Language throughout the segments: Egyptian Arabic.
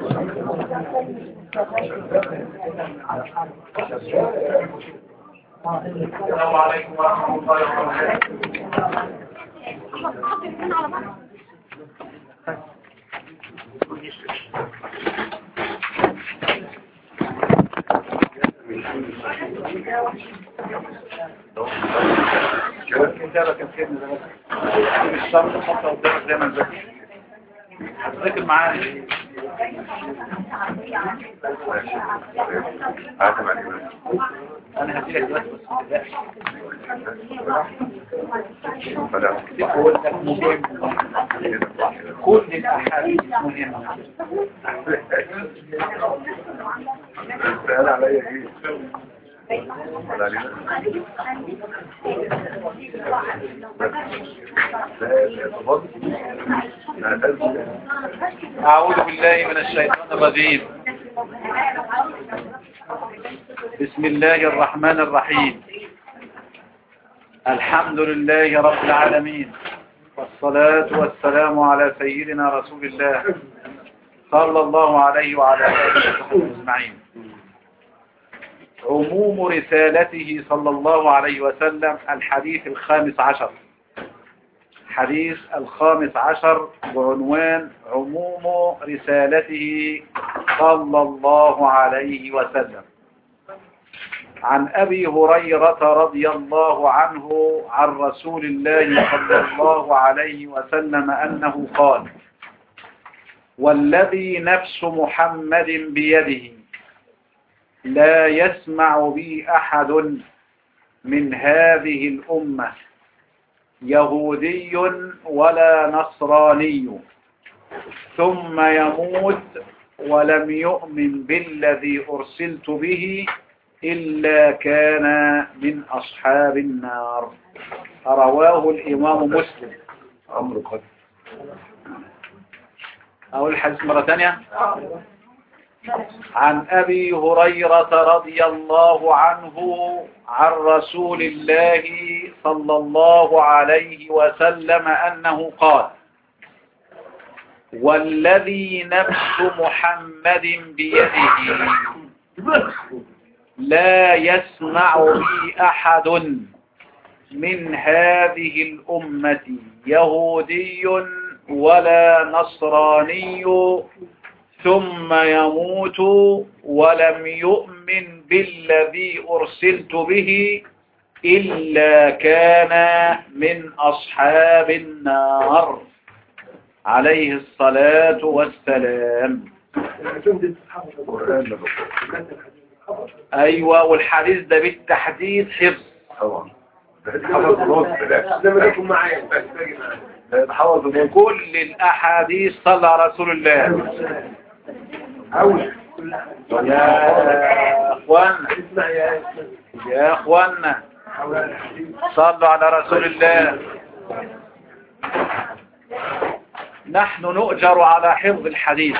السلام عليكم ورحمة الله وبركاته هتذاكر معانا عاتب عليك انا هديلك دلوقتي بس ما تقلقش. فلا بقول لك مهم كل الاحاديث مهمه السؤال عليا ايه ولا علينا لا تفضل لا تنسى اعوذ بالله من الشيطان الرجيم بسم الله الرحمن الرحيم الحمد لله رب العالمين والصلاة والسلام على سيدنا رسول الله صلى الله عليه وعلى آله وصحبه أجمعين عموم رسالته صلى الله عليه وسلم الحديث الخامس عشر حديث الخامس عشر بعنوان عموم رسالته صلى الله عليه وسلم عن أبي هريرة رضي الله عنه عن رسول الله صلى الله عليه وسلم أنه قال والذي نفس محمد بيده لا يسمع بي أحد من هذه الأمة يهودي ولا نصراني ثم يموت ولم يؤمن بالذي أرسلت به إلا كان من أصحاب النار رواه الإمام مسلم امر قد أقول الحديث مرة ثانية عن أبي هريرة رضي الله عنه عن رسول الله صلى الله عليه وسلم أنه قال والذي نفس محمد بيده لا يسمع بي أحد من هذه الأمة يهودي ولا نصراني ثم يموت ولم يؤمن بالذي أرسلت به إلا كان من أصحاب النار عليه الصلاة والسلام القرآن ده أيوة والحديث ده بالتحديد حفظ طبعا ده يتحفظ النص لا لما تكون معايا ده يتحفظ النص كل الأحاديث صلى على رسول الله أول يا أخوانا اسمع يا يا أخوانا حول الحديث صلوا على رسول الله نحن نؤجر على حفظ الحديث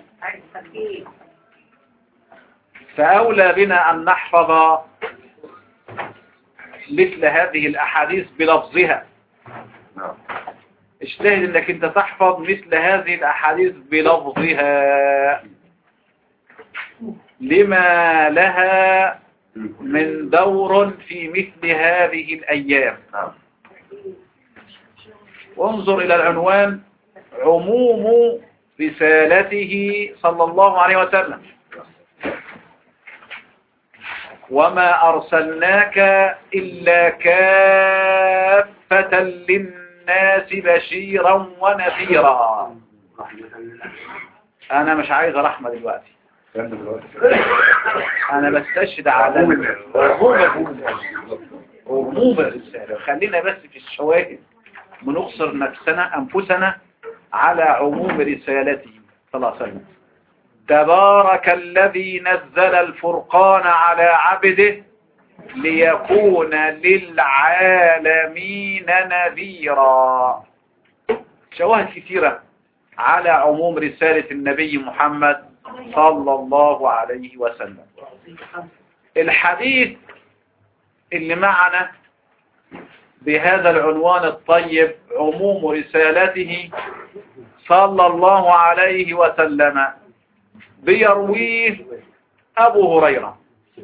فأولى بنا أن نحفظ مثل هذه الأحاديث بلفظها نعم اجتهد انك انت تحفظ مثل هذه الأحاديث بلفظها لما لها من دور في مثل هذه الأيام نعم وانظر إلى العنوان عموم رسالته صلى الله عليه وسلم وما أرسلناك إلا كافة للناس بشيرا ونذيرا أنا مش عايز رحمة دلوقتي كان دلوقتي أنا بستشهد على عموم الناس. عموم الرسالة عموم الرسالة خلينا بس في الشواهد بنقصر نفسنا أنفسنا على عموم رسالته صلى الله عليه وسلم تبارك الذي نزل الفرقان على عبده ليكون للعالمين نذيرا شواهد كثيرة على عموم رسالة النبي محمد صلى الله عليه وسلم الحديث اللي معنا بهذا العنوان الطيب عموم رسالته صلى الله عليه وسلم بيرويه أبو هريرة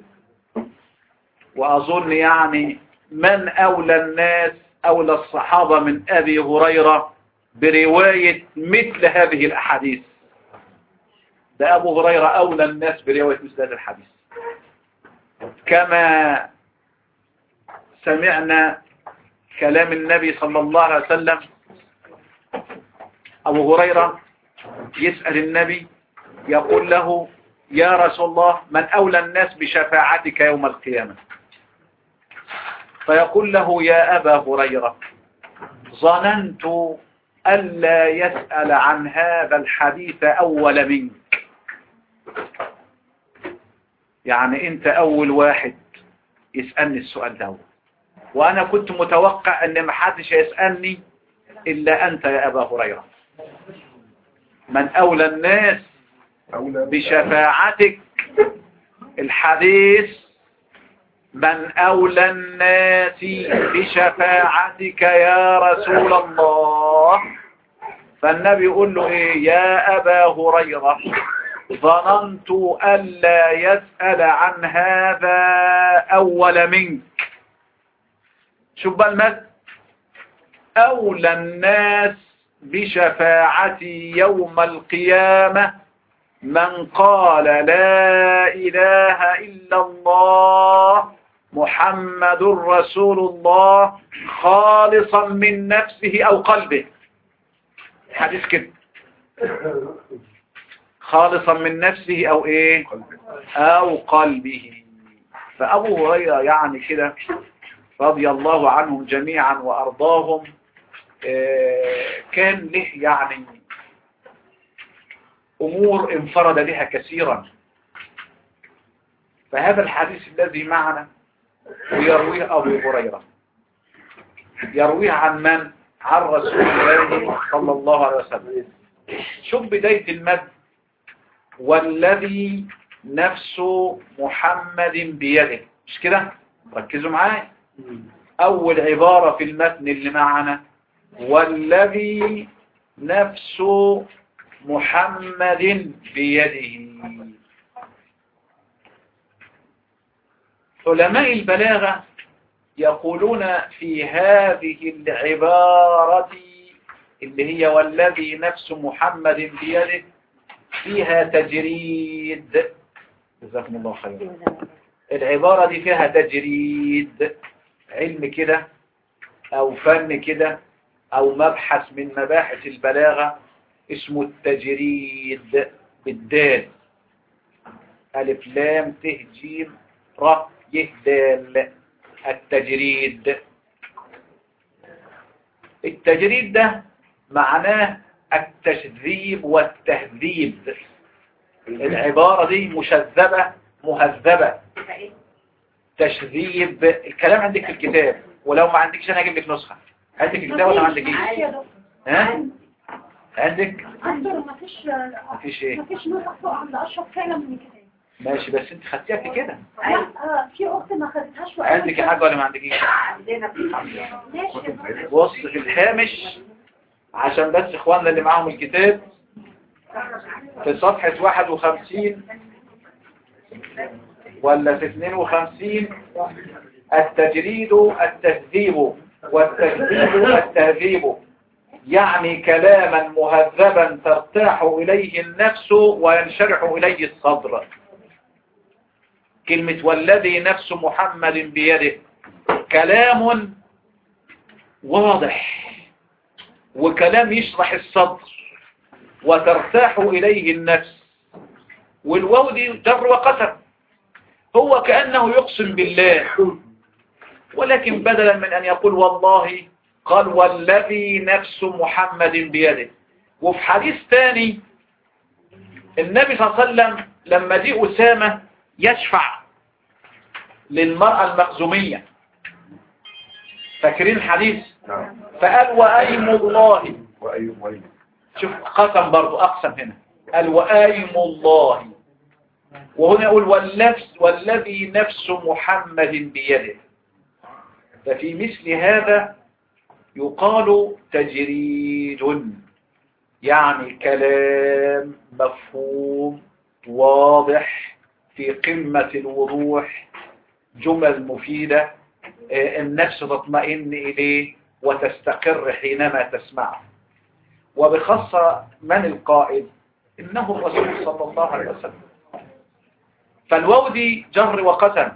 وأظن يعني من أولى الناس أولى الصحابة من أبي هريرة برواية مثل هذه الأحاديث ده أبو هريرة أولى الناس برواية مثل هذا الحديث كما سمعنا كلام النبي صلى الله عليه وسلم أبو هريرة يسأل النبي يقول له يا رسول الله من أولى الناس بشفاعتك يوم القيامة فيقول له يا أبا هريرة ظننت ألا يسأل عن هذا الحديث أول منك يعني أنت أول واحد يسألني السؤال ده وأنا كنت متوقع أن ما حدش يسألني إلا أنت يا أبا هريرة من أولى الناس أولى بشفاعتك الحديث من أولى الناس بشفاعتك يا رسول الله فالنبي يقول له إيه يا أبا هريرة ظننت ألا يسأل عن هذا أول منك شوف بقى المد أولى الناس بشفاعتي يوم القيامة من قال لا إله إلا الله محمد رسول الله خالصا من نفسه أو قلبه حديث كده خالصا من نفسه أو إيه أو قلبه فأبو هريرة يعني كده رضي الله عنهم جميعا وأرضاهم آه، كان له يعني أمور انفرد بها كثيرا فهذا الحديث الذي معنا ويرويه أبو هريرة يرويه عن من؟ عن رسول الله صلى الله عليه وسلم شوف بداية المد والذي نفس محمد بيده مش كده؟ ركزوا معايا أول عبارة في المتن اللي معنا والذي نفس محمد بيده علماء البلاغة يقولون في هذه العبارة اللي هي والذي نفس محمد بيده فيها تجريد جزاكم الله خيرا العبارة دي فيها تجريد علم كده أو فن كده أو مبحث من مباحث البلاغة اسمه التجريد بالدال ألف لام ت جيم ر ي دال التجريد التجريد ده معناه التشذيب والتهذيب العبارة دي مشذبة مهذبة تشذيب الكلام عندك في الكتاب ولو ما عندكش انا هجيب لك نسخة عندك الكتاب ولا ما عندك ايه ها عندك أكتر مفيش مفيش ايه مفيش نسخ فوق عند أشرف فعلا من الكتاب ماشي بس انت خدتيها في كده لا آه، في أخت ما خدتهاش وقالت عندك يا حاجة ولا ما عندكيش ماشي بص في الهامش عشان بس اخواننا اللي معاهم الكتاب في صفحة 51 ولا في 52 التجريد التهذيب والتهذيب التهذيب يعني كلاما مهذبا ترتاح إليه النفس وينشرح إليه الصدر كلمة والذي نفس محمد بيده كلام واضح وكلام يشرح الصدر وترتاح إليه النفس والواو دي جر وقسم هو كأنه يقسم بالله ولكن بدلا من أن يقول والله قال والذي نفس محمد بيده وفي حديث ثاني النبي صلى الله عليه وسلم لما جه أسامة يشفع للمرأة المخزومية فاكرين الحديث نعم فقال وأيم الله وأي وأي شوف قسم برضو أقسم هنا قال وآيم الله وهنا يقول والنفس والذي نفس محمد بيده ففي مثل هذا يقال تجريد يعني كلام مفهوم واضح في قمة الوضوح جمل مفيدة آه، النفس تطمئن إليه وتستقر حينما تسمعه وبخاصة من القائد إنه الرسول صلى الله عليه وسلم فالواو دي جر وقسم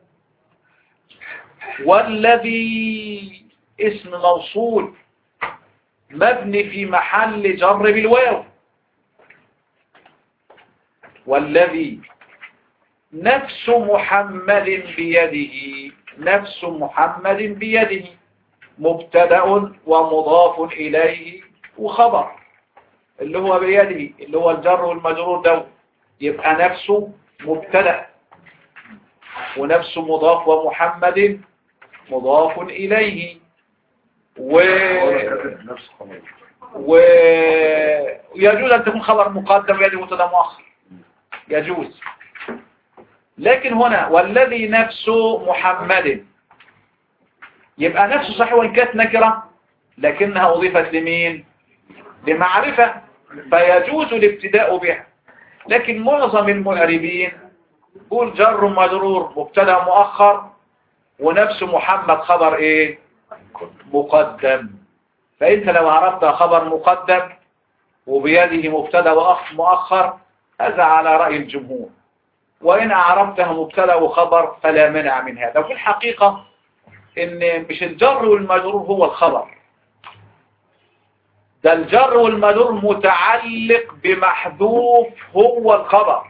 والذي اسم موصول مبني في محل جر بالواو والذي نفس محمد بيده نفس محمد بيده مبتدا ومضاف إليه وخبر اللي هو بيده اللي هو الجر والمجرور ده يبقى نفسه مبتدا ونفسه مضاف ومحمد مضاف إليه و... نفس خبر ويجوز أن تكون خبر مقدم ويجب مبتدا مؤخر يجوز لكن هنا والذي نفسه محمد يبقى نفسه صحيح وإن كانت نكرة لكنها أضيفت لمين لمعرفة فيجوز الابتداء بها لكن معظم المعربين قول جر مجرور مبتدا مؤخر ونفس محمد خبر ايه مقدم فانت لو عرفت خبر مقدم وبيده مبتدا وأخ مؤخر هذا على رأي الجمهور وإن أعربته مبتدا وخبر فلا منع من هذا وفي الحقيقة إن مش الجر والمجرور هو الخبر ده الجر والمجرور متعلق بمحذوف هو الخبر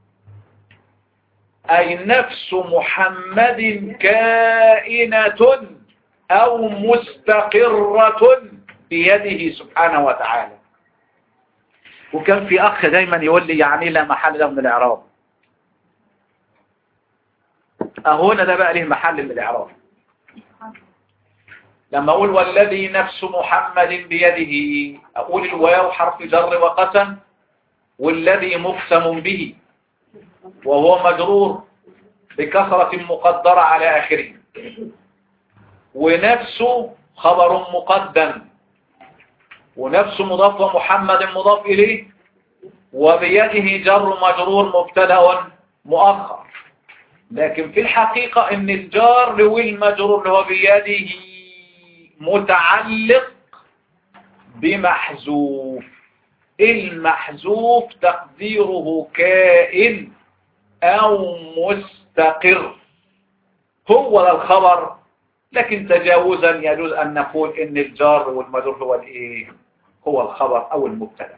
أي نفس محمد كائنة أو مستقرة بيده سبحانه وتعالى وكان في أخ دايما يقول لي يعني لا محل له من الإعراب أهونا ده بقى له محل من الإعراب لما أقول والذي نفس محمد بيده أقول الواو حرف جر وقسم والذي مقسم به وهو مجرور بكثرة مقدرة على آخره ونفسه خبر مقدم ونفسه مضاف ومحمد مضاف إليه وبيده جر مجرور مبتدا مؤخر لكن في الحقيقة ان الجار والمجرور اللي هو بيده متعلق بمحذوف المحذوف تقديره كائن او مستقر هو الخبر لكن تجاوزا يجوز ان نقول ان الجار والمجرور هو الايه هو الخبر او المبتدا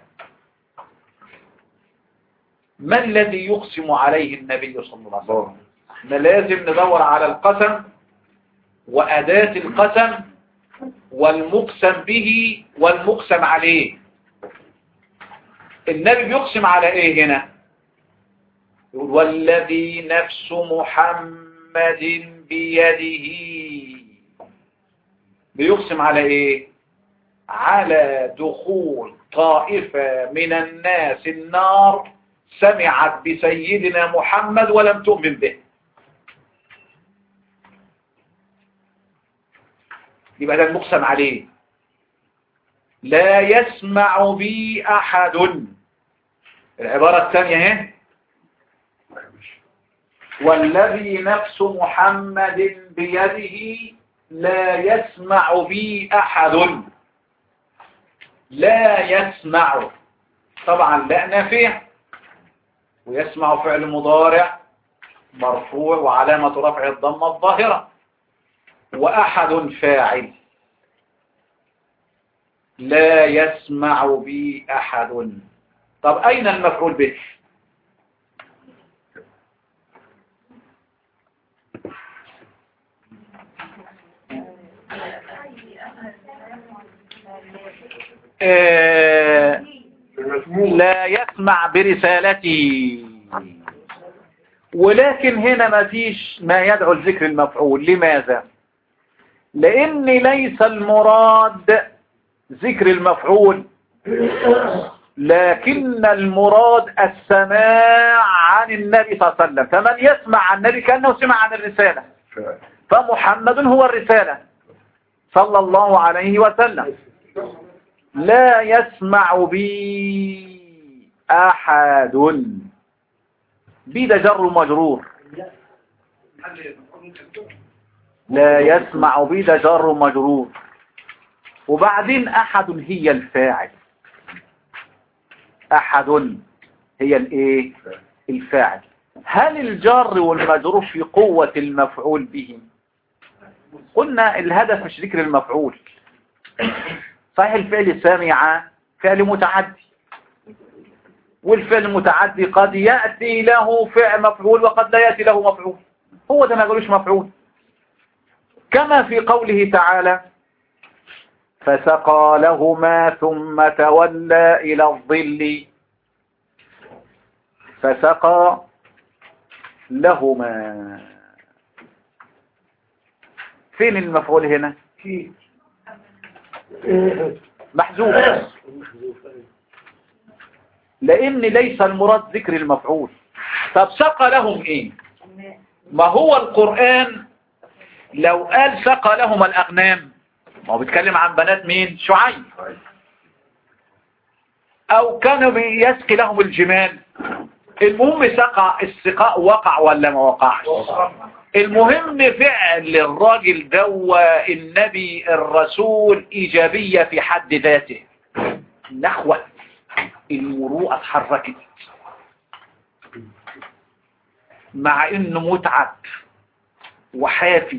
ما الذي يقسم عليه النبي صلى الله عليه وسلم احنا لازم ندور على القسم وأداة القسم والمقسم به والمقسم عليه النبي بيقسم على ايه هنا يقول والذي نفس محمد بيده بيقسم على ايه على دخول طائفة من الناس النار سمعت بسيدنا محمد ولم تؤمن به يبقى ده المقسم عليه لا يسمع بي أحد العبارة الثانية اهي والذي نفس محمد بيده لا يسمع بي أحد لا يسمع طبعا لا نافع ويسمع فعل مضارع مرفوع وعلامة رفع الضمة الظاهرة وأحد فاعل لا يسمع بي أحد طب أين المفعول به آه لا يسمع برسالتي ولكن هنا ما فيش ما يدعو الذكر المفعول لماذا لأن ليس المراد ذكر المفعول لكن المراد السماع عن النبي صلى الله عليه وسلم فمن يسمع عن النبي كأنه سمع عن الرسالة فاعل فمحمد هو الرسالة صلى الله عليه وسلم لا يسمع بي أحد بي ده جر ومجرور لا يسمع بي ده جر ومجرور وبعدين أحد هي الفاعل أحد هي الايه الفاعل هل الجار والمجرور في قوة المفعول به قلنا الهدف مش ذكر المفعول صحيح الفعل سامع فعل متعدي والفعل المتعدي قد يأتي له فعل مفعول وقد لا يأتي له مفعول هو ده ما يقولوش مفعول كما في قوله تعالى فسقى لهما ثم تولى إلى الظل فسقى لهما فين المفعول هنا محذوف لان ليس المراد ذكر المفعول طب سقى لهم ايه ما هو القرآن لو قال سقى لهم الاغنام ما هو بيتكلم عن بنات مين شعيب او كانوا بيسقي لهم الجمال المهم سقى السقاء وقع ولا ما وقعش المهم فعل الراجل دوا النبي الرسول إيجابية في حد ذاته نخوة المروءة اتحركت مع انه متعب وحافي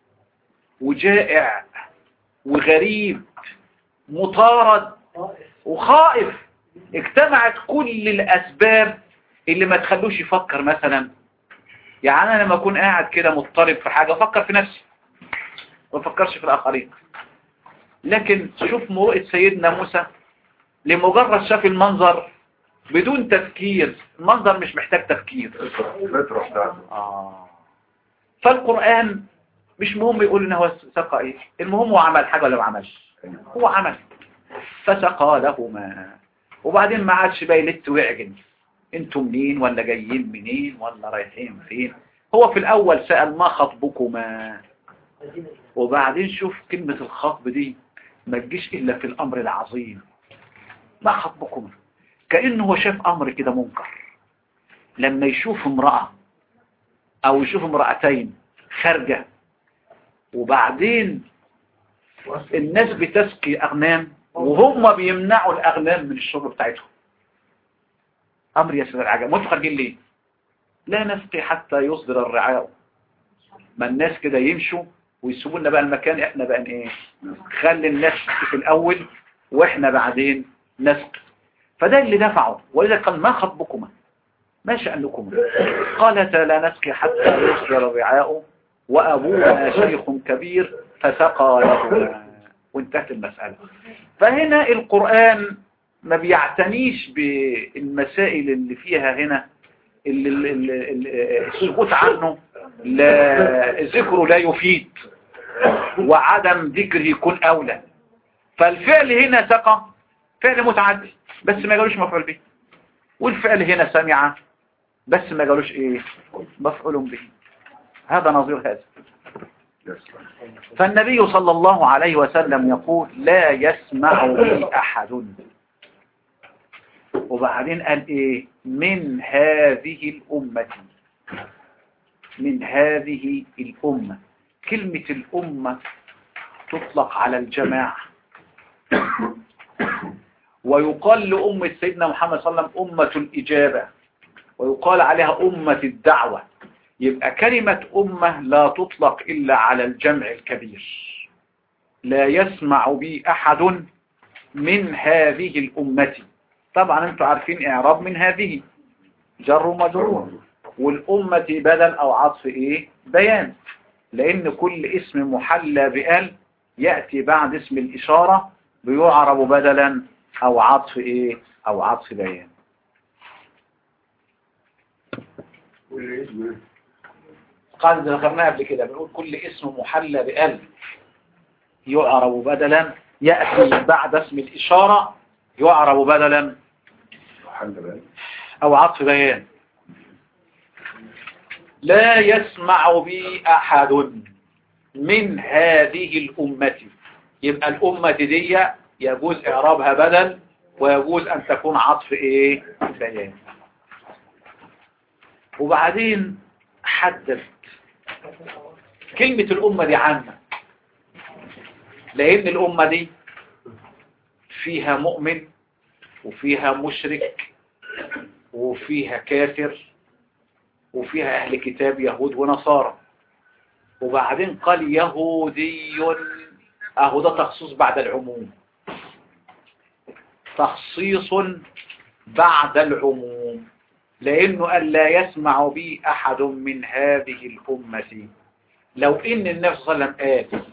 وجائع وغريب مطارد وخائف اجتمعت كل الأسباب اللي ما تخلوش يفكر مثلا يعني أنا لما أكون قاعد كده مضطرب في حاجة أفكر في نفسي ما أفكرش في الآخرين لكن شوف مروءة سيدنا موسى لمجرد شاف المنظر بدون تفكير المنظر مش محتاج تفكير الفترة بتاعته آه. فالقرآن مش مهم يقول ان هو سقى ايه المهم هو عمل حاجة ولا ما عملش هو عمل فسقى لهما وبعدين ما عادش بقى يلت ويعجن انتم منين ولا جايين منين ولا رايحين فين هو في الاول سأل ما خطبكما وبعدين شوف كلمة الخطب دي ما تجيش الا في الامر العظيم ما خطبكما كأنه هو شاف امر كده منكر لما يشوف امرأة او يشوف امرأتين خارجة وبعدين الناس بتسقي اغنام وهم بيمنعوا الاغنام من الشرب بتاعتهم امر يسر العجب ما انتوا خارجين ليه لا نسقي حتى يصدر الرعاء ما الناس كده يمشوا ويسيبوا لنا بقى المكان احنا بقى ايه خلي الناس في الاول واحنا بعدين نسقي فده اللي دفعه ولذا قال ما خطبكما ما شأنكما قالتا لا نسقي حتى يصدر الرعاء وأبونا شيخ كبير فسقى لهما وانتهت المسألة فهنا القرآن ما بيعتنيش بالمسائل اللي فيها هنا اللي اللي اللي السكوت عنه لا ذكره لا يفيد وعدم ذكره يكون أولى فالفعل هنا سقى فعل متعدي بس ما قالوش مفعول به والفعل هنا سمع بس ما قالوش ايه مفعول به هذا نظير هذا فالنبي صلى الله عليه وسلم يقول لا يسمع بي أحد وبعدين قال ايه من هذه الأمة من هذه الأمة كلمة الأمة تطلق على الجماعة ويقال لأمة سيدنا محمد صلى الله عليه وسلم أمة الإجابة ويقال عليها أمة الدعوة يبقى كلمة أمة لا تطلق إلا على الجمع الكبير لا يسمع بي أحد من هذه الأمة طبعا انتم عارفين إعراب من هذه جر ومجرور والأمة بدل أو عطف إيه بيان لأن كل اسم محلى بأل يأتي بعد اسم الإشارة بيعرب بدلا أو عطف إيه أو عطف بيان قال ذكرناها قبل كده بنقول كل اسم محلى بأل يعرب بدلا يأتي بعد اسم الإشارة يعرب بدلا حل بقى أو عطف بيان لا يسمع بي أحد من هذه الأمة يبقى الأمة دي يجوز إعرابها بدل ويجوز أن تكون عطف إيه بيان وبعدين حدد كلمة الأمة دي عامة لأن الأمة دي فيها مؤمن وفيها مشرك وفيها كافر وفيها أهل كتاب يهود ونصارى وبعدين قال يهودي أهو ده تخصيص بعد العموم تخصيص بعد العموم لأنه قال لا يسمع بي أحد من هذه الأمة لو إن النبي صلى الله عليه وسلم قال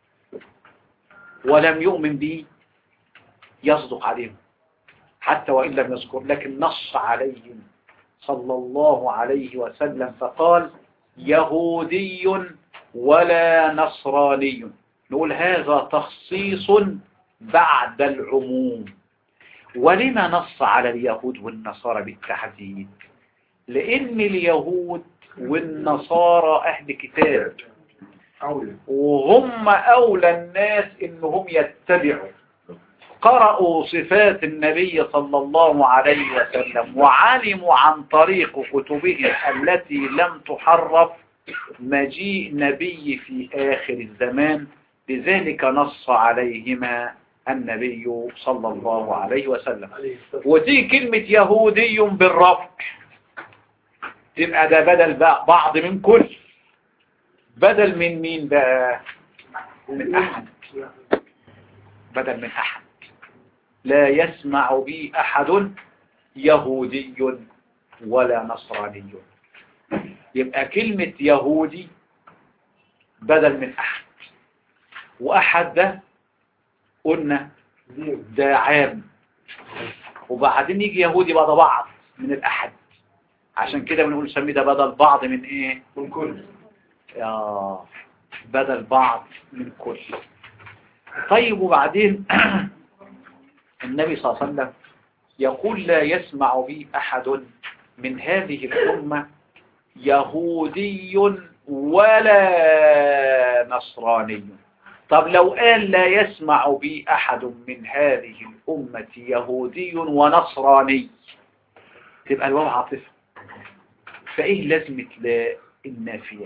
ولم يؤمن بي يصدق عليهم حتى وإن لم يذكر لكن نص عليهم صلى الله عليه وسلم فقال يهودي ولا نصراني نقول هذا تخصيص بعد العموم ولما نص على اليهود والنصارى بالتحديد لأن اليهود والنصارى أهل كتاب أولى وهم أولى الناس إنهم يتبعوا قرأوا صفات النبي صلى الله عليه وسلم وعلموا عن طريق كتبهم التي لم تحرف مجيء نبي في آخر الزمان لذلك نص عليهما النبي صلى الله عليه وسلم ودي كلمة يهودي بالرفع تبقى ده بدل بقى بعض من كل بدل من مين بقى من أحد بدل من أحد لا يسمع بي أحد يهودي ولا نصراني يبقى كلمة يهودي بدل من أحد وأحد ده قلنا ده عام وبعدين يجي يهودي بعد بعض من الأحد عشان كده بنقول سمي ده بدل بعض من ايه من كل يا بدل بعض من كل طيب وبعدين النبي صلى الله عليه وسلم يقول لا يسمع بي أحد من هذه الأمة يهودي ولا نصراني طب لو قال لا يسمع بي أحد من هذه الأمة يهودي ونصراني تبقى الواو عاطفة فإيه لازمة لا النافية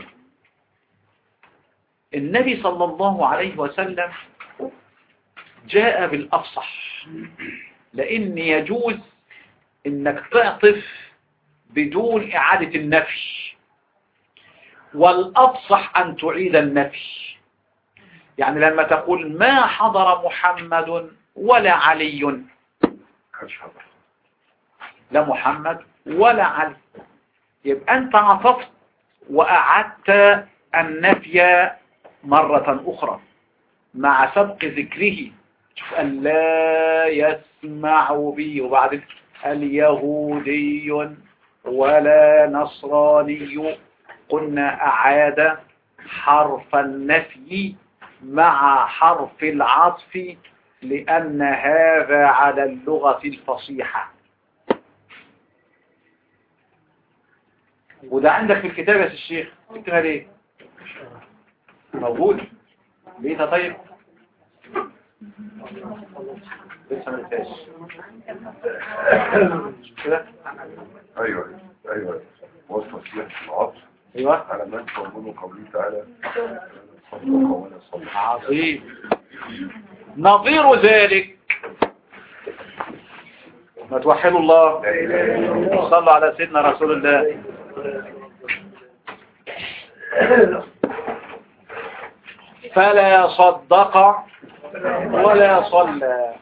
النبي صلى الله عليه وسلم جاء بالأفصح لأن يجوز إنك تعطف بدون إعادة النفي والأفصح أن تعيد النفي يعني لما تقول ما حضر محمد ولا علي محدش حضر لا محمد ولا علي يبقى أنت عطفت وأعدت النفي مرة أخرى مع سبق ذكره شوف أن لا يسمع بي وبعد اليهودي ولا نصراني قلنا أعاد حرف النفي مع حرف العطف لأن هذا على اللغة الفصيحة وده عندك في الكتاب يا سي الشيخ كتبها ليه موجود لقيتها طيب لسه ما لقيتهاش مش كده ايوه ايوه وصف صيغه العطف ايوه على من تقول قوله تعالى صدق ولا صدق عظيم نظير ذلك ما توحدوا الله لا اله الا الله صلوا على سيدنا رسول الله فلا صدق ولا صلى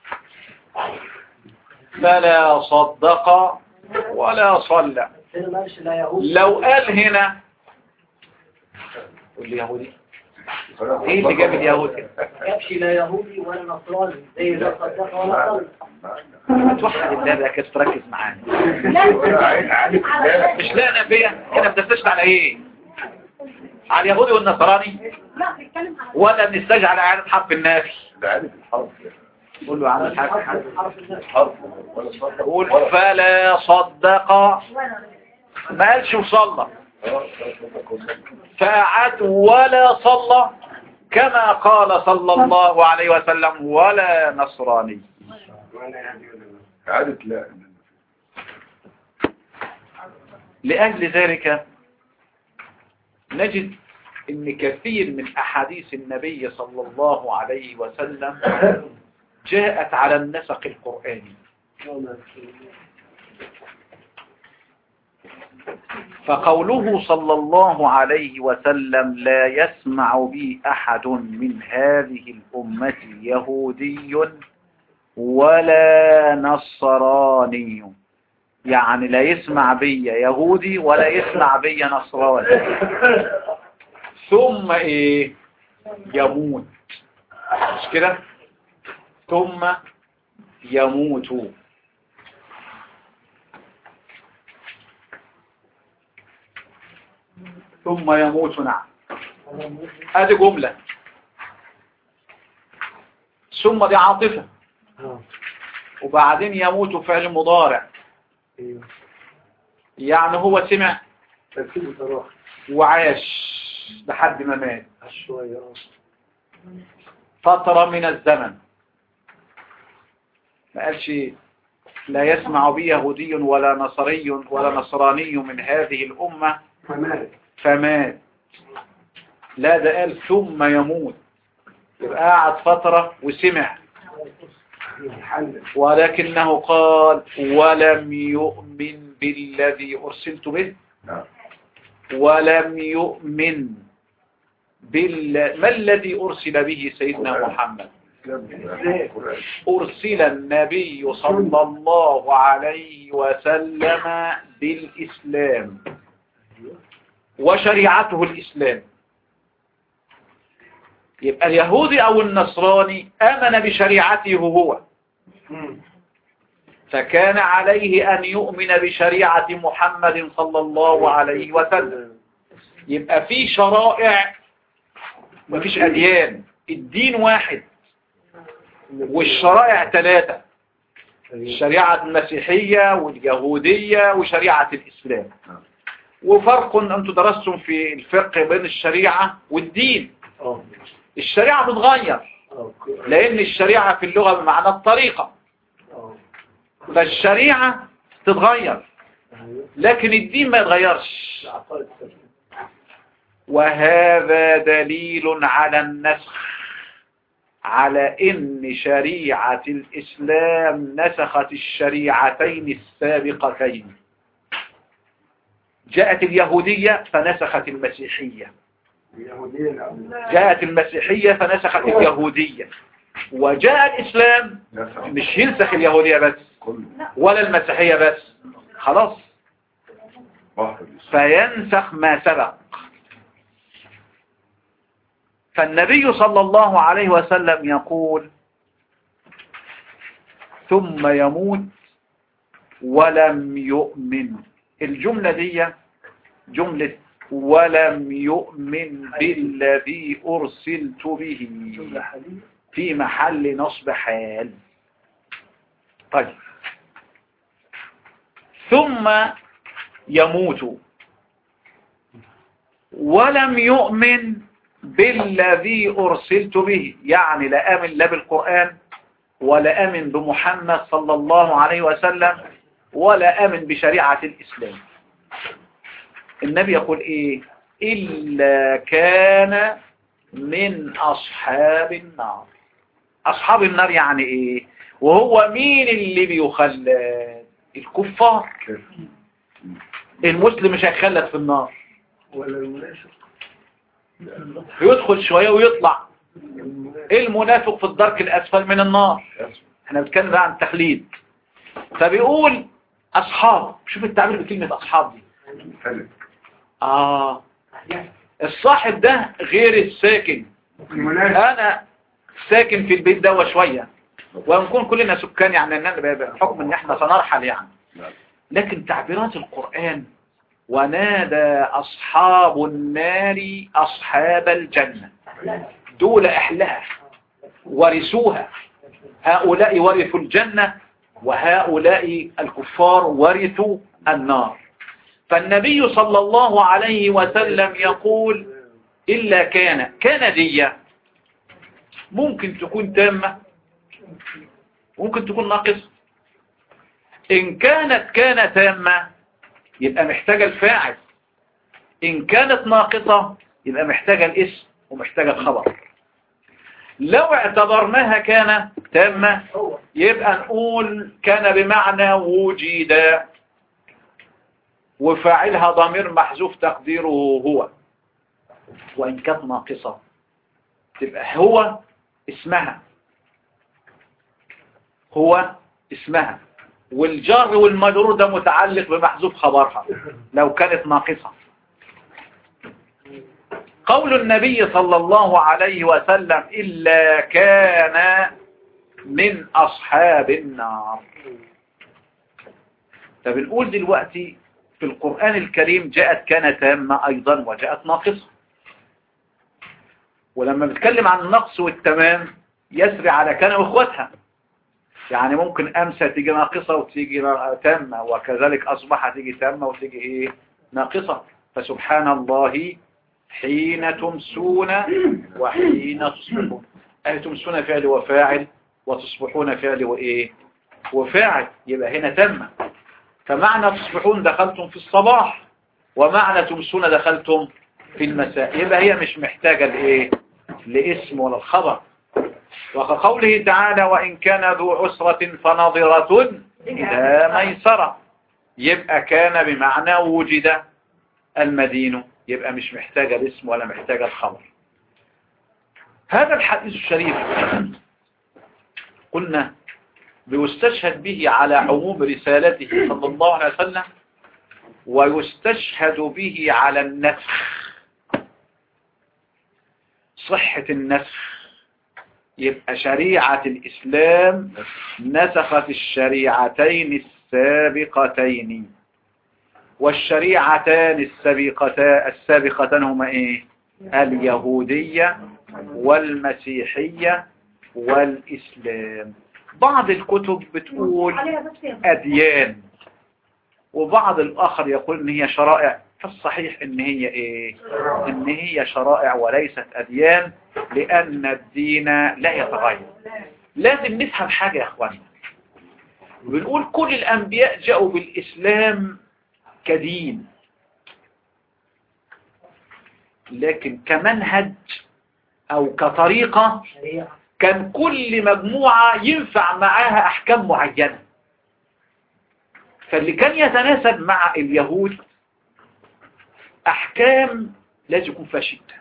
فلا صدق ولا صلى لو قال هنا قول لي يهودي ايه اللي جاب اليهودي جابش لا يهودي ولا نصراني زي لا صدق ولا صلى ما توحد الله بقى كده تركز معانا لا مش لا نبيه كده بتستشهد على ايه على اليهودي والنصراني لا بيتكلم على ولا بنستشهد على اعاده حرف النافي ده عارف الحرف قول له عامل حاجه حرف الناس حرف ولا صدق قول فلا صدق ولا ما قالش وصلى فأعاد ولا صلى كما قال صلى الله عليه وسلم ولا نصراني إعادة لا لأجل ذلك نجد ان كثير من أحاديث النبي صلى الله عليه وسلم جاءت على النسق القرآني فقوله صلى الله عليه وسلم لا يسمع بي أحد من هذه الأمة يهودي ولا نصراني يعني لا يسمع بي يهودي ولا يسمع بي نصراني ثم ايه يموت مش كده ثم يموت ثم يموت نعم هذه جملة ثم دي عاطفة وبعدين يموت فعل مضارع يعني هو سمع ترتيب صراحة وعاش لحد ما مات شوية فترة من الزمن ما قالش لا يسمع بي يهودي ولا نصري ولا نصراني من هذه الأمة فمالك فمات لا ده قال ثم يموت يبقى قعد فترة وسمع حل ولكنه قال ولم يؤمن بالذي أرسلت به نعم ولم يؤمن بال... ما الذي أرسل به سيدنا محمد القرآن أرسل النبي صلى الله عليه وسلم بالإسلام وشريعته الإسلام يبقى اليهودي أو النصراني آمن بشريعته هو فكان عليه أن يؤمن بشريعة محمد صلى الله عليه وسلم يبقى في شرائع مفيش أديان الدين واحد والشرائع ثلاثة الشريعة المسيحية واليهودية وشريعة الإسلام وفرق أنتم درستم في الفرق بين الشريعة والدين اه الشريعة بتغير اه لأن الشريعة في اللغة بمعنى الطريقة اه فالشريعة تتغير لكن الدين ما يتغيرش العقائد السليمة. وهذا دليل على النسخ على ان شريعة الاسلام نسخت الشريعتين السابقتين جاءت اليهودية فنسخت المسيحية اليهودية الأول. جاءت المسيحية فنسخت اليهودية وجاء الاسلام نسخ مش ينسخ اليهودية بس كل ولا المسيحية بس خلاص بحر الإسلام فينسخ ما سبق فالنبي صلى الله عليه وسلم يقول ثم يموت ولم يؤمن الجملة دي جملة ولم يؤمن بالذي أرسلت به جملة حديث في محل نصب حال طيب ثم يموت ولم يؤمن بالذي أرسلت به يعني لا آمن لا بالقرآن ولا آمن بمحمد صلى الله عليه وسلم ولا آمن بشريعة الإسلام النبي يقول إيه إلا كان من أصحاب النار أصحاب النار يعني إيه وهو مين اللي بيخلد الكفار كيف المسلم مش هيخلد في النار ولا المنافق يدخل شوية ويطلع المنافق المنافق في الدرك الأسفل من النار احنا بنتكلم بقى عن التخليد فبيقول أصحاب شوف التعبير بكلمة أصحاب دي فلك آه الصاحب ده غير الساكن المنافق أنا ساكن في البيت ده شوية ونكون كلنا سكان يعني إننا بحكم إن إحنا سنرحل يعني نعم. لكن تعبيرات القرآن ونادى أصحاب النار أصحاب الجنة دول أحلاها ورثوها هؤلاء ورثوا الجنة وهؤلاء الكفار ورثوا النار فالنبي صلى الله عليه وسلم يقول إلا كان كان دي ممكن تكون تامة ممكن تكون ناقصة إن كانت كان تامة يبقى محتاجة الفاعل إن كانت ناقصة يبقى محتاجة الاسم ومحتاجة الخبر لو اعتبرناها كان تامة هو يبقى نقول كان بمعنى وجد وفاعلها ضمير محذوف تقديره هو وإن كانت ناقصة تبقى هو اسمها هو اسمها والجر والمجرور ده متعلق بمحذوف خبرها لو كانت ناقصة قول النبي صلى الله عليه وسلم إلا كان من أصحاب النار فبنقول دلوقتي في القرآن الكريم جاءت كان تامة أيضا وجاءت ناقصة ولما بنتكلم عن النقص والتمام يسري على كان وإخواتها يعني ممكن أمسى تيجي ناقصة وتيجي تامة وكذلك أصبح تيجي تامة وتيجي إيه ناقصة فسبحان الله حين تمسون وحين تصبحون أي تمسون فعل وفاعل وتصبحون فعل وإيه وفاعل يبقى هنا تم فمعنى تصبحون دخلتم في الصباح ومعنى تمسون دخلتم في المساء يبقى هي مش محتاجة لإيه لاسم ولا الخبر وكقوله تعالى وإن كان ذو عسرة فنظرة إلى ميسرة يبقى كان بمعنى وجد المدين يبقى مش محتاجة الاسم ولا محتاجة الخبر هذا الحديث الشريف قلنا بيستشهد به على عموم رسالته صلى الله عليه وسلم ويستشهد به على النسخ صحة النسخ يبقى شريعة الإسلام نسخت الشريعتين السابقتين والشريعتان السابقتان السابقتان هما ايه اليهودية والمسيحية والإسلام بعض الكتب بتقول عليها بس يا أديان وبعض الآخر يقول إن هي شرائع فالصحيح إن هي إيه إن هي شرائع وليست أديان لأن الدين لا يتغير لازم نفهم حاجة يا أخواني بنقول كل الأنبياء جاءوا بالإسلام كدين لكن كمنهج أو كطريقة شريعة كان كل مجموعة ينفع معاها أحكام معينة فاللي كان يتناسب مع اليهود أحكام لازم يكون فيها شدة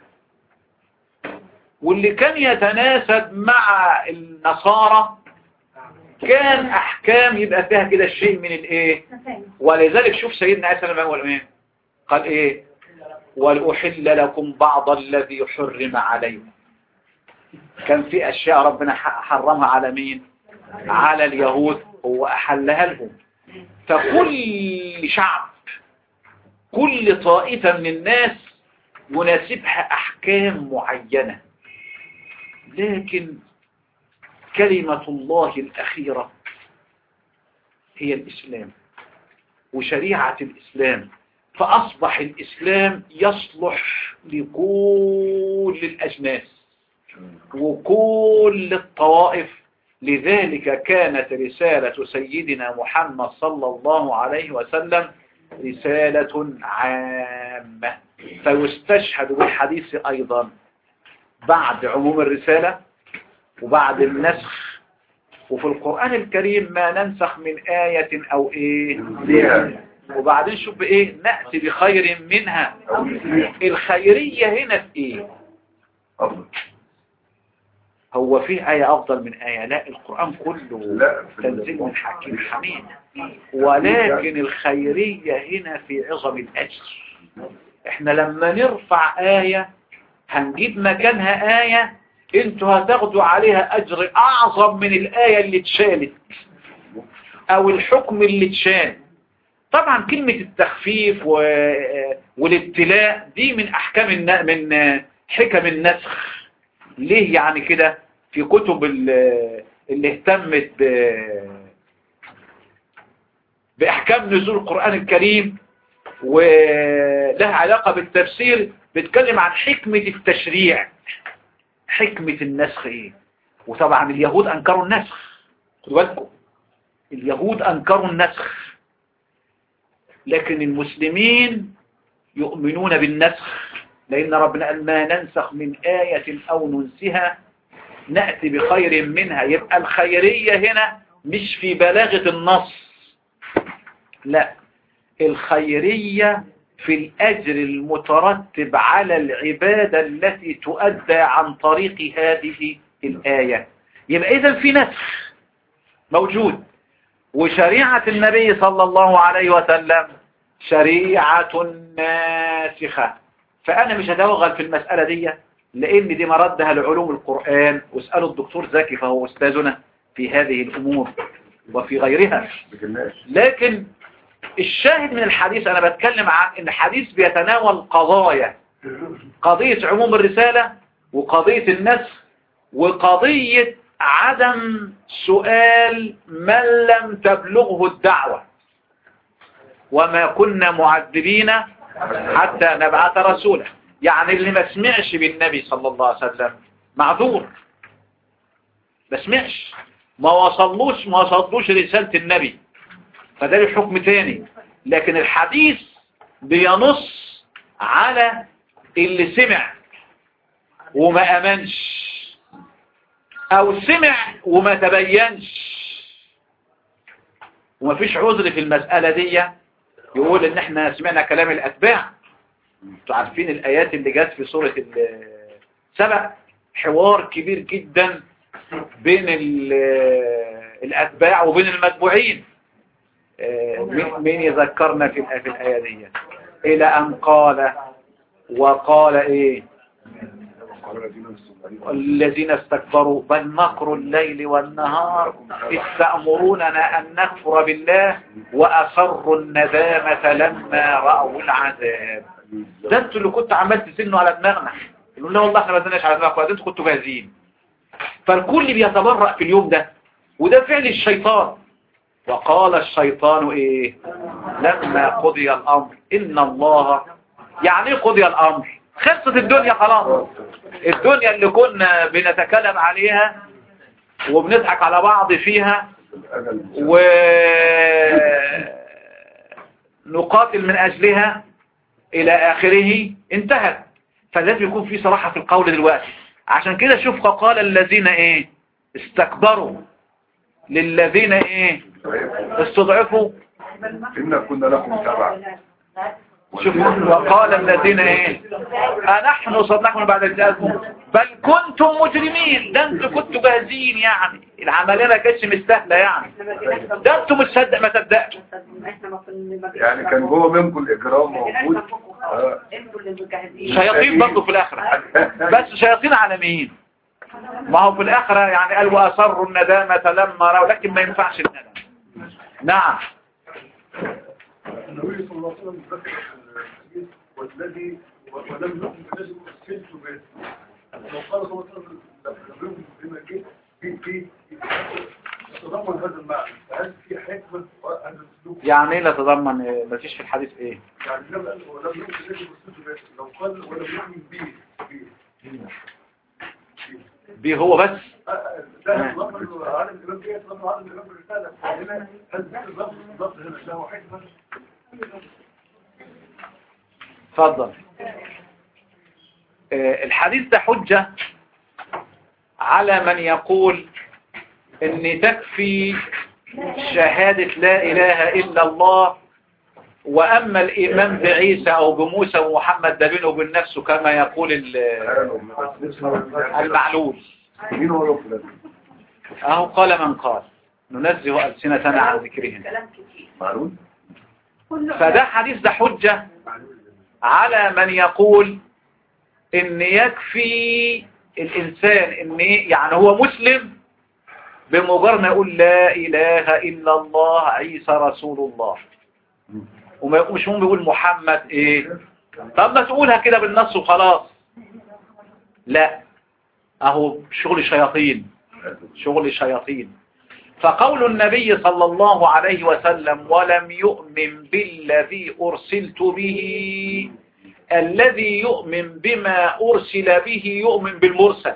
واللي كان يتناسب مع النصارى كان أحكام يبقى فيها كده شيء من الإيه نفاهم. ولذلك شوف سيدنا عيسى لما يقول إيه قال إيه ولأحل لكم بعض الذي حرم عليكم كان في أشياء ربنا ح- حرمها على مين على اليهود هو أحلها لهم فكل شعب كل طائفة من الناس يناسبها أحكام معينة لكن كلمة الله الأخيرة هي الإسلام وشريعة الإسلام فأصبح الإسلام يصلح لكل الأجناس وكل الطوائف لذلك كانت رسالة سيدنا محمد صلى الله عليه وسلم رسالة عامة فيستشهد بالحديث أيضا بعد عموم الرسالة وبعد النسخ وفي القرآن الكريم ما ننسخ من آية أو إيه وبعدين شوف إيه نأتي بخير منها أو مثلها. الخيرية هنا في إيه أفضل. هو في آية أفضل من آية لا القرآن كله لا في تنزيل من حكيم حميد ولكن الخيرية هنا في عظم الأجر احنا لما نرفع آية هنجيب مكانها آية انتوا هتاخدوا عليها أجر أعظم من الآية اللي اتشالت أو الحكم اللي اتشال طبعا كلمة التخفيف و... والابتلاء دي من أحكام الن... من حكم النسخ ليه يعني كده في كتب ال- اللي اهتمت ب... بأحكام نزول القرآن الكريم ولها علاقة بالتفسير بتكلم عن حكمة التشريع حكمة النسخ ايه وطبعا اليهود انكروا النسخ خدوا بالكم اليهود انكروا النسخ لكن المسلمين يؤمنون بالنسخ لأن ربنا قال ما ننسخ من آية أو ننسها نأتي بخير منها يبقى الخيرية هنا مش في بلاغة النص لا الخيرية في الأجر المترتب على العبادة التي تؤدى عن طريق هذه الآية يبقى إذا في نسخ موجود وشريعة النبي صلى الله عليه وسلم شريعة ناسخة فأنا مش هتوغل في المسألة دي لأن دي مردها لعلوم القرآن واسألوا الدكتور زكي فهو أستاذنا في هذه الأمور وفي غيرها بجناش لكن الشاهد من الحديث أنا بتكلم عن إن الحديث بيتناول قضايا قضية عموم الرسالة وقضية النسخ وقضية عدم سؤال من لم تبلغه الدعوة وما كنا معذبين حتى نبعث رسولا يعني اللي ما سمعش بالنبي صلى الله عليه وسلم معذور ما سمعش ما وصلوش ما وصلوش رسالة النبي فده له حكم تاني لكن الحديث بينص على اللي سمع وما امنش او سمع وما تبينش ومفيش عذر في المسألة دي يقول ان احنا سمعنا كلام الاتباع انتوا عارفين الايات اللي جت في سورة السبع حوار كبير جدا بين ال- الاتباع وبين المتبوعين آه، مين- مين يذكرنا في الآية- في الآية دي إلى أن قال وقال إيه قال الذين استكبروا الذين استكبروا بل مكر الليل والنهار إذ تأمروننا أن نكفر بالله وأصروا الندامة لما رأوا العذاب ده انتوا اللي كنتوا عمال تسنوا على دماغنا يقولوا لا والله احنا ما زلناش على دماغكم ده انتوا كنتوا جاهزين فالكل بيتبرأ في اليوم ده وده فعل الشيطان وقال الشيطان ايه لما قضي الامر ان الله يعني ايه قضي الامر خلصت الدنيا خلاص الدنيا اللي كنا بنتكلم عليها وبنضحك على بعض فيها الأجل ونقاتل من أجلها إلى آخره انتهت فلازم يكون في صراحة في القول دلوقتي عشان كده شوف قال الذين ايه استكبروا للذين ايه استضعفوا إنا كنا لكم تبعا شوف وقال الذين ايه أنحن صدقنا بعد الجاهزين بل كنتم مجرمين ده انتوا كنتوا جاهزين يعني العملية ما كانتش مستاهلة يعني ده انتوا مش صدق ما صدقتوا يعني كان جوه منكم الإجرام موجود آه. شياطين برضه في الآخرة بس شياطين على مين ما هو في الآخرة يعني قال وأصروا الندامة لما رأوا لكن ما ينفعش الندم نعم النبي صلى الله عليه وسلم ذكر الحديث والذي ولم يكن الذي ارسلت به لو قال صلى الله عليه وسلم لم بما جه في في يتضمن هذا المعنى هل في حكمه هذا السلوك يعني ايه لا تضمن إيه؟ ما فيش في الحديث ايه يعني لم ولم يكن الذي ارسلت به لو قال ولم يؤمن به به بيه هو بس ده يتضمن عالم الكلام ده يتضمن عالم الكلام بالرساله هنا هل ذكر اللفظ اللفظ هنا له حكمه اتفضل آه، الحديث ده حجة على من يقول ان تكفي شهادة لا اله الا الله واما الايمان بعيسى او بموسى ومحمد ده بينه وبين نفسه كما يقول ال- المعلول مين هو يوفل اهو قال من قال ننزه ألسنتنا عن ذكرهم معلوم فده حديث ده حجة على من يقول ان يكفي الانسان ان يعني هو مسلم بمجرد ما يقول لا اله الا الله عيسى رسول الله وما يقومش مهم بيقول محمد ايه طب ما تقولها كده بالنص وخلاص لا اهو شغل شياطين شغل شياطين فقول النبي صلى الله عليه وسلم ولم يؤمن بالذي أرسلت به الذي يؤمن بما أرسل به يؤمن بالمرسل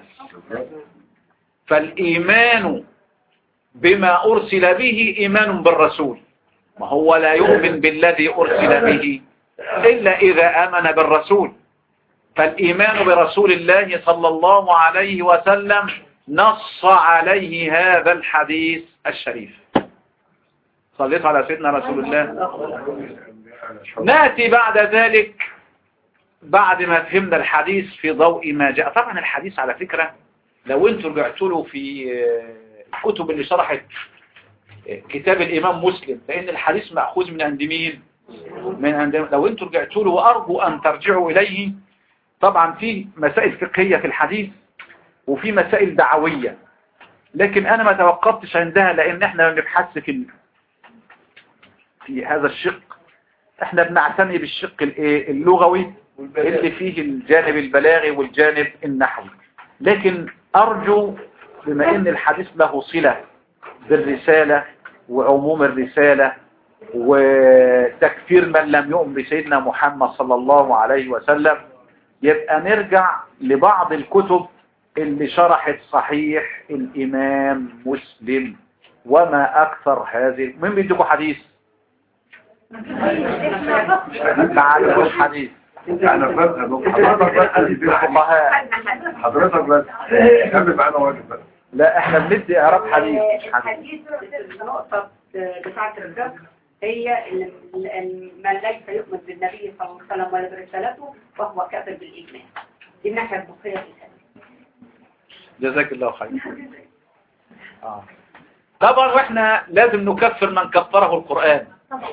فالإيمان بما أرسل به إيمان بالرسول ما هو لا يؤمن بالذي أرسل به إلا إذا آمن بالرسول فالإيمان برسول الله صلى الله عليه وسلم نص عليه هذا الحديث الشريف صليت على سيدنا رسول الله نأتي بعد ذلك بعد ما فهمنا الحديث في ضوء ما جاء طبعا الحديث على فكرة لو انتوا رجعتوا له في آه، الكتب اللي شرحت آه، كتاب الإمام مسلم لأن الحديث مأخوذ من عند مين من عند لو انتوا رجعتوا له وأرجو أن ترجعوا إليه طبعا في مسائل فقهية في الحديث وفي مسائل دعوية لكن أنا ما توقفتش عندها لأن احنا ما بنبحث في ال- في هذا الشق احنا بنعتني بالشق الايه اللغوي اللي فيه الجانب البلاغي والجانب النحوي لكن أرجو بما ان الحديث له صلة بالرسالة وعموم الرسالة وتكفير من لم يؤمن بسيدنا محمد صلى الله عليه وسلم يبقى نرجع لبعض الكتب اللي شرحت صحيح الإمام مسلم وما أكثر هذه مين بيديكوا حديث ما عندكوش حديث احنا فهمنا حضرتك بس اللي بيدي حديث. الفقهاء حضرتك بس كمل معانا واجب بس لا احنا بندي اعراب حديث مش حديث الحديث النقطة بتاعة الفقه هي ال- ال- من ليس يؤمن بالنبي صلى الله عليه وسلم ولا برسالته فهو كافر بالإيمان دي الناحية الفقهية في الحديث. جزاك الله خير آه. طبعا واحنا لازم نكفر من كفره القرآن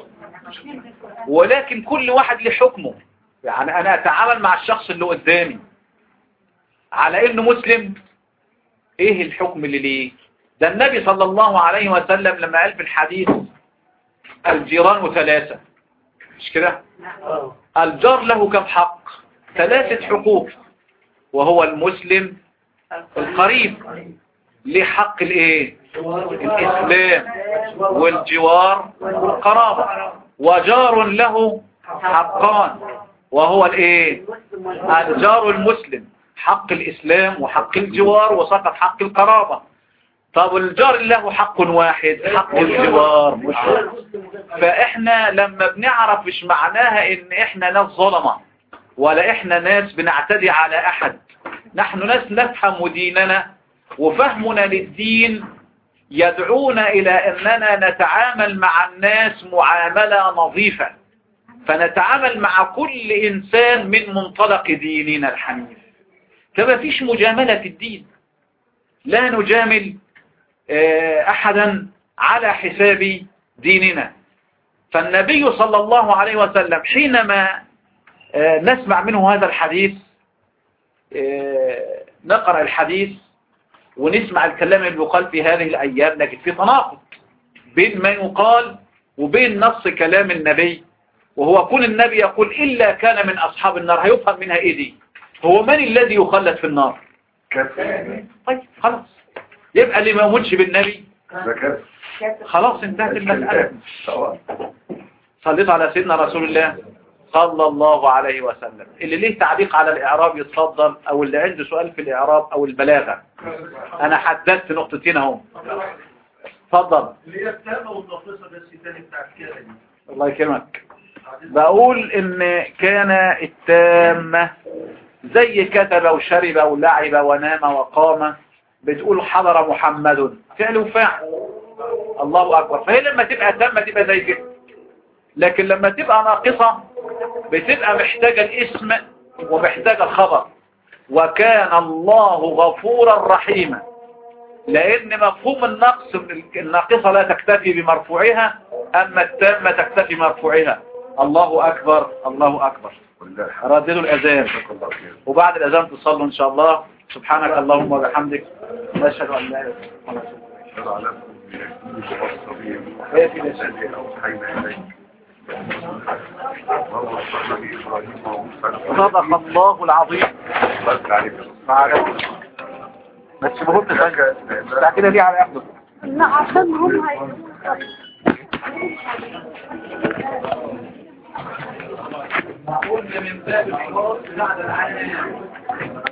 ولكن كل واحد له حكمه يعني انا اتعامل مع الشخص اللي قدامي على انه مسلم ايه الحكم اللي ليه ده النبي صلى الله عليه وسلم لما قال في الحديث الجيران ثلاثة مش كده الجار له كم حق ثلاثة حقوق وهو المسلم القريب ليه حق الايه الاسلام والجوار والقرابة وجار له حقان وهو الايه المسلم والمسلم الجار المسلم حق الاسلام وحق الجوار وسقط حق القرابة طب الجار اللي له حق واحد حق الجوار مش فاحنا لما بنعرف مش معناها ان احنا ناس ظلمة ولا احنا ناس بنعتدي على احد نحن ناس نفهم ديننا وفهمنا للدين يدعونا الى اننا نتعامل مع الناس معاملة نظيفة فنتعامل مع كل انسان من منطلق ديننا الحنيف فما فيش مجاملة في الدين لا نجامل آه، احدا على حساب ديننا فالنبي صلى الله عليه وسلم حينما آه، نسمع منه هذا الحديث آه، نقرأ الحديث ونسمع الكلام اللي يقال في هذه الأيام نجد في تناقض بين ما يقال وبين نص كلام النبي وهو كل النبي يقول إلا كان من أصحاب النار هيفهم منها إيه دي هو من الذي يخلد في النار كفر طيب خلاص يبقى اللي ما يموتش بالنبي ده كفر خلاص انتهت المسألة سواء صليت على سيدنا رسول الله صلى الله عليه وسلم اللي ليه تعليق على الإعراب يتفضل أو اللي عنده سؤال في الإعراب أو البلاغة أنا حددت نقطتين اهو اتفضل اللي هي التامة والناقصة بس تاني بتاعت كده دي الله يكرمك بقول ان كان التامة زي كتب وشرب ولعب ونام وقام بتقول حضر محمد فعل وفاعل الله أكبر فهي لما تبقى تامة تبقى زي كده لكن لما تبقى ناقصة بتبقى محتاجة الاسم ومحتاجة الخبر وكان الله غفورا رحيما لأن مفهوم النقص من الناقصة لا تكتفي بمرفوعها أما التامة تكتفي مرفوعها الله أكبر الله أكبر والله الحمد رددوا الأذان لله خير وبعد الأذان تصلوا إن شاء الله سبحانك اللهم وبحمدك نشهد أن لا إله إلا أنت شرع لكم من الدين والصبي إيه في نفسك؟ الذي أوحينا إليك اللهم صل بإبراهيم وموسى صدق الله العظيم بارك عليك معلش ما تسيبهمش ثانية بتاع كده ليه على أخده لا عشان هم هي قلنا من باب الخلاص بعد العالم